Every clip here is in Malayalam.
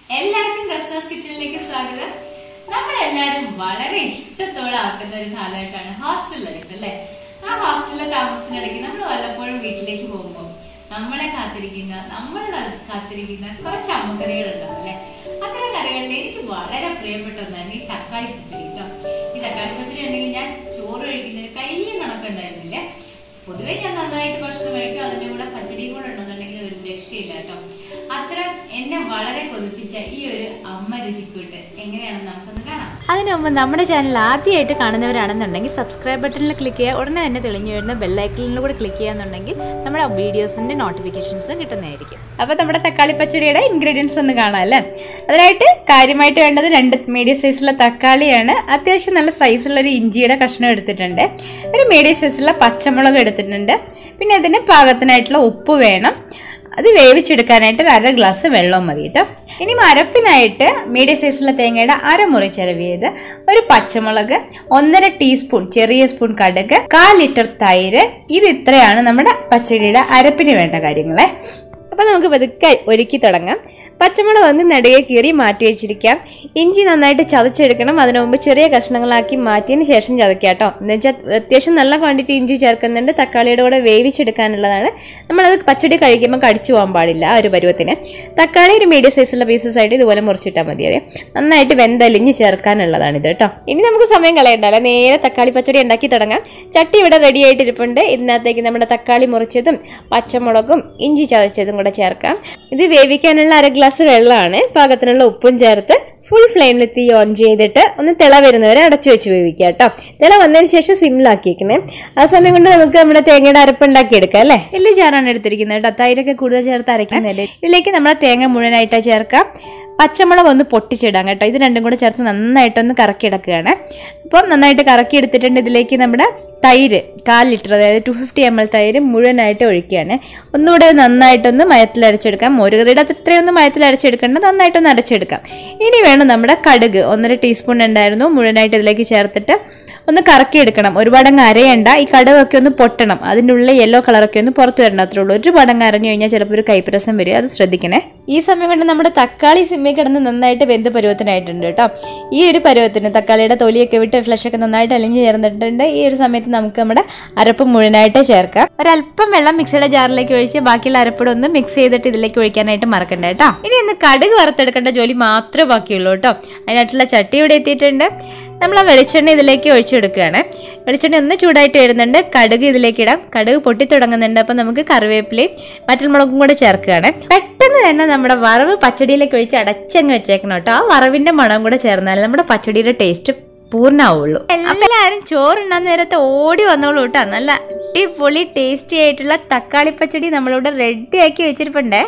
എല്ലാവർക്കും ക്രിസ്മസ് കിച്ചണിലേക്ക് സ്വാഗതം നമ്മളെല്ലാരും വളരെ ഇഷ്ടത്തോടെ ആക്കുന്ന ഒരു കാലഘട്ടമാണ് ഹോസ്റ്റൽ ലൈഫ് അല്ലെ ആ ഹോസ്റ്റലിലെ താമസത്തിനിടയ്ക്ക് നമ്മൾ വല്ലപ്പോഴും വീട്ടിലേക്ക് പോകുമ്പോൾ നമ്മളെ കാത്തിരിക്കുന്ന നമ്മൾ കാത്തിരിക്കുന്ന കുറച്ച് അമ്മക്കറികൾ ഉണ്ടാവും അല്ലെ അത്തരം കറികളിൽ എനിക്ക് വളരെ പ്രിയപ്പെട്ട ഒന്നാണ് ഈ തക്കാളി പച്ചടി കേട്ടോ ഈ തക്കാളി പച്ചടി ഉണ്ടെങ്കിൽ ഞാൻ ചോറ് കഴിക്കുന്നതിന് കയ്യും കണക്കുണ്ടായിരുന്നില്ലേ പൊതുവെ ഞാൻ നന്നായിട്ട് ഭക്ഷണം കഴിക്കും അതിന്റെ കൂടെ പച്ചടിയും കൂടെ ഉണ്ടെന്നുണ്ടെങ്കിൽ ഒരു രക്ഷയില്ല കേട്ടോ അത്തരം എന്നെ വളരെ കൊതിപ്പിച്ച ഈ ഒരു അമ്മ രുചിക്കൂട്ട് എങ്ങനെയാണെന്ന് നമുക്കൊന്ന് കാണാം അതിനു മുമ്പ് നമ്മുടെ ചാനൽ ആദ്യമായിട്ട് കാണുന്നവരാണെന്നുണ്ടെങ്കിൽ സബ്സ്ക്രൈബ് ബട്ടണിൽ ക്ലിക്ക് ചെയ്യുക ഉടനെ തന്നെ തെളിഞ്ഞു വരുന്ന ബെല്ലൈക്കനിലും കൂടെ ക്ലിക്ക് ചെയ്യാന്നുണ്ടെങ്കിൽ നമ്മുടെ വീഡിയോസിന്റെ നോട്ടിഫിക്കേഷൻസ് കിട്ടുന്നതായിരിക്കും അപ്പോൾ നമ്മുടെ തക്കാളി പച്ചടിയുടെ ഇൻഗ്രീഡിയൻസ് ഒന്ന് കാണാം അല്ലേ അതിനായിട്ട് കാര്യമായിട്ട് വേണ്ടത് രണ്ട് മീഡിയം സൈസുള്ള തക്കാളിയാണ് അത്യാവശ്യം നല്ല സൈസുള്ള ഒരു ഇഞ്ചിയുടെ കഷ്ണം എടുത്തിട്ടുണ്ട് ഒരു മീഡിയം സൈസുള്ള പച്ചമുളക് എടുത്തിട്ടുണ്ട് പിന്നെ ഇതിന് പാകത്തിനായിട്ടുള്ള ഉപ്പ് വേണം അത് വേവിച്ചെടുക്കാനായിട്ട് ഒരു അര ഗ്ലാസ് വെള്ളവും മതി കേട്ടോ ഇനി മരപ്പിനായിട്ട് മീഡിയം സൈസുള്ള തേങ്ങയുടെ അരമുറി ചിലവിയത് ഒരു പച്ചമുളക് ഒന്നര ടീസ്പൂൺ ചെറിയ സ്പൂൺ കടുക് കാൽ ലിറ്റർ തൈര് ഇത് ഇത്രയാണ് നമ്മുടെ പച്ചടിയുടെ അരപ്പിന് വേണ്ട കാര്യങ്ങളെ അപ്പൊ നമുക്ക് പതുക്കെ ഒരുക്കി തുടങ്ങാം പച്ചമുളക് ഒന്ന് നെടുകെ കീറി മാറ്റി വെച്ചിരിക്കാം ഇഞ്ചി നന്നായിട്ട് ചതച്ചെടുക്കണം അതിനു മുമ്പ് ചെറിയ കഷ്ണങ്ങളാക്കി മാറ്റിയതിന് ശേഷം ചതയ്ക്കാം കേട്ടോ എന്ന് വെച്ചാൽ അത്യാവശ്യം നല്ല ക്വാണ്ടിറ്റി ഇഞ്ചി ചേർക്കുന്നുണ്ട് തക്കാളിയുടെ കൂടെ വേവിച്ചെടുക്കാനുള്ളതാണ് നമ്മളത് പച്ചടി കഴിക്കുമ്പോൾ കടിച്ചു പോകാൻ പാടില്ല ആ ഒരു പരുവത്തിന് തക്കാളി ഒരു മീഡിയം സൈസുള്ള പീസസ് ആയിട്ട് ഇതുപോലെ മുറിച്ചിട്ടാൽ മതി അതെ നന്നായിട്ട് വെന്തലിഞ്ഞ് ചേർക്കാനുള്ളതാണ് ഇത് കേട്ടോ ഇനി നമുക്ക് സമയം കളയണ്ടല്ലോ നേരെ തക്കാളി പച്ചടി ഉണ്ടാക്കി തുടങ്ങാം ചട്ടി ഇവിടെ റെഡി ആയിട്ടിരിപ്പുണ്ട് ഇതിനകത്തേക്ക് നമ്മുടെ തക്കാളി മുറിച്ചതും പച്ചമുളകും ഇഞ്ചി ചതച്ചതും കൂടെ ചേർക്കാം ഇത് വേവിക്കാനുള്ള അര ഗ്ലാസ് വെള്ളമാണ് പാകത്തിനുള്ള ഉപ്പും ചേർത്ത് ഫുൾ ഫ്ലെയിമിൽ തീ ഓൺ ചെയ്തിട്ട് ഒന്ന് തിള വരുന്നവരെ അടച്ചു വെച്ച് വേവിക്കുക കേട്ടോ തിള വന്നതിന് ശേഷം സിമ്മിലാക്കിയേക്കണേ ആ സമയം കൊണ്ട് നമുക്ക് നമ്മുടെ തേങ്ങയുടെ അരപ്പുണ്ടാക്കി എടുക്കാം അല്ലേ എല്ലി ചാറാണ് എടുത്തിരിക്കുന്നത് കേട്ടോ തൈരൊക്കെ കൂടുതൽ ചേർത്ത് അരയ്ക്കുന്നില്ല ഇതിലേക്ക് നമ്മളെ തേങ്ങ മുഴുവനായിട്ട് ചേർക്കാം പച്ചമുളക് ഒന്ന് പൊട്ടിച്ചിടാം കേട്ടോ ഇത് രണ്ടും കൂടെ ചേർത്ത് നന്നായിട്ടൊന്ന് കറക്കി എടുക്കുകയാണ് അപ്പം നന്നായിട്ട് കറക്കി എടുത്തിട്ടുണ്ട് ഇതിലേക്ക് നമ്മുടെ തൈര് കാൽ ലിറ്റർ അതായത് ടു ഫിഫ്റ്റി എം എൽ തൈര് മുഴുവനായിട്ട് ഒഴിക്കുകയാണ് ഒന്നുകൂടെ നന്നായിട്ടൊന്ന് മയത്തിൽ അരച്ചെടുക്കാം മോരുകറിയുടെ അത് ഇത്രയൊന്നും മയത്തിൽ അരച്ചെടുക്കേണ്ട നന്നായിട്ടൊന്ന് അരച്ചെടുക്കാം ഇനി വേണം നമ്മുടെ കടുക് ഒന്നര ടീസ്പൂൺ ഉണ്ടായിരുന്നു മുഴുവനായിട്ട് ഇതിലേക്ക് ചേർത്തിട്ട് ഒന്ന് കറക്കിയെടുക്കണം ഒരുപാട് അങ്ങ് അരയണ്ട ഈ കടുകൊക്കെ ഒന്ന് പൊട്ടണം അതിൻ്റെ ഉള്ളിൽ യെല്ലോ കളറൊക്കെ ഒന്ന് പുറത്ത് വരണം അത്രേ ഉള്ളൂ ഒരുപാട് അങ്ങ് അരഞ്ഞു കഴിഞ്ഞാൽ ചിലപ്പോൾ ഒരു കൈപ്രസം വരും അത് ശ്രദ്ധിക്കണേ ഈ സമയം കൊണ്ട് നമ്മുടെ തക്കാളി സിമ്മി കിടന്ന് നന്നായിട്ട് വെന്ത് പരുവത്തിനായിട്ടുണ്ട് കേട്ടോ ഈ ഒരു പരുവത്തിന് തക്കാളിയുടെ തൊലിയൊക്കെ വിട്ട് ഫ്ലഷ് ഒക്കെ നന്നായിട്ട് അലിഞ്ഞ് ചേർന്നിട്ടുണ്ട് ഈ ഒരു സമയത്ത് നമുക്ക് നമ്മുടെ അരപ്പ് മുഴുവനായിട്ട് ചേർക്കാം ഒരല്പം വെള്ളം മിക്സിയുടെ ജാറിലേക്ക് ഒഴിച്ച് ബാക്കിയുള്ള അരപ്പൂടെ ഒന്ന് മിക്സ് ചെയ്തിട്ട് ഇതിലേക്ക് ഒഴിക്കാനായിട്ട് മറക്കണ്ട കേട്ടോ ഇനി ഒന്ന് കടുക് വറുത്തെടുക്കേണ്ട ജോലി മാത്രമേ ബാക്കിയുള്ളൂ കേട്ടോ അതിനായിട്ടുള്ള ചട്ടി ഇവിടെ എത്തിയിട്ടുണ്ട് നമ്മൾ ആ വെളിച്ചെണ്ണ ഇതിലേക്ക് ഒഴിച്ചെടുക്കുകയാണ് വെളിച്ചെണ്ണ ഒന്ന് ചൂടായിട്ട് വരുന്നുണ്ട് കടുക് ഇതിലേക്ക് ഇടാം കടുക് പൊട്ടി തുടങ്ങുന്നുണ്ട് അപ്പം നമുക്ക് കറിവേപ്പിലയും മറ്റൽമുളകും കൂടെ ചേർക്കുകയാണ് പെട്ടെന്ന് തന്നെ നമ്മുടെ വറവ് പച്ചടിയിലേക്ക് ഒഴിച്ച് അടച്ചങ്ങ് വെച്ചേക്കണം കേട്ടോ ആ വറവിന്റെ മണം കൂടെ ചേർന്നാൽ നമ്മുടെ പച്ചടിയുടെ ടേസ്റ്റ് പൂർണ്ണമാവുള്ളൂ എല്ലാവരും ചോറുണ്ണാൻ നേരത്തെ ഓടി വന്നോളൂ കേട്ടോ നല്ല അടിപൊളി ടേസ്റ്റി ആയിട്ടുള്ള തക്കാളി പച്ചടി നമ്മളിവിടെ റെഡിയാക്കി വെച്ചിരിപ്പുണ്ടേ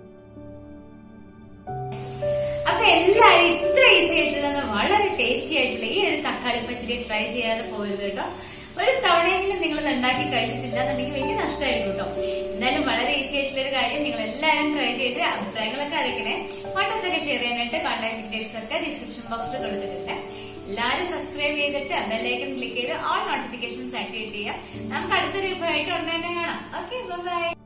അപ്പൊ എല്ലാവരും ഇത്ര ഈസി ആയിട്ടുള്ള വളരെ ടേസ്റ്റി ആയിട്ടുള്ള ഈ ഒരു തക്കാളി പച്ചടി ട്രൈ ചെയ്യാതെ പോയത് കേട്ടോ ഒരു തവണയെങ്കിലും നിങ്ങൾ ഇത് ഉണ്ടാക്കി കഴിച്ചിട്ടില്ല എന്നുണ്ടെങ്കിൽ വലിയ നഷ്ടമായിരിക്കും കേട്ടോ എന്തായാലും വളരെ ഈസി ആയിട്ടുള്ള ഒരു കാര്യം നിങ്ങൾ എല്ലാവരും ട്രൈ ചെയ്ത് അഭിപ്രായങ്ങളൊക്കെ അറിയിക്കണേ ഫോട്ടോസ് ഒക്കെ ഷെയർ ചെയ്യാനായിട്ട് കോൺടാക്ട് ഡീറ്റെയിൽസ് ഒക്കെ ഡിസ്ക്രിപ്ഷൻ ബോക്സിൽ കൊടുത്തിട്ടുണ്ട് എല്ലാവരും സബ്സ്ക്രൈബ് ചെയ്തിട്ട് ബെല്ലൈക്കൺ ക്ലിക്ക് ചെയ്ത് ഓൾ നോട്ടിഫിക്കേഷൻസ് ആക്ടിവേറ്റ് ചെയ്യാം നമുക്ക് അടുത്തൊരു വിഭവമായിട്ട് ഉടനെ തന്നെ കാണാം ഓക്കെ ബൈ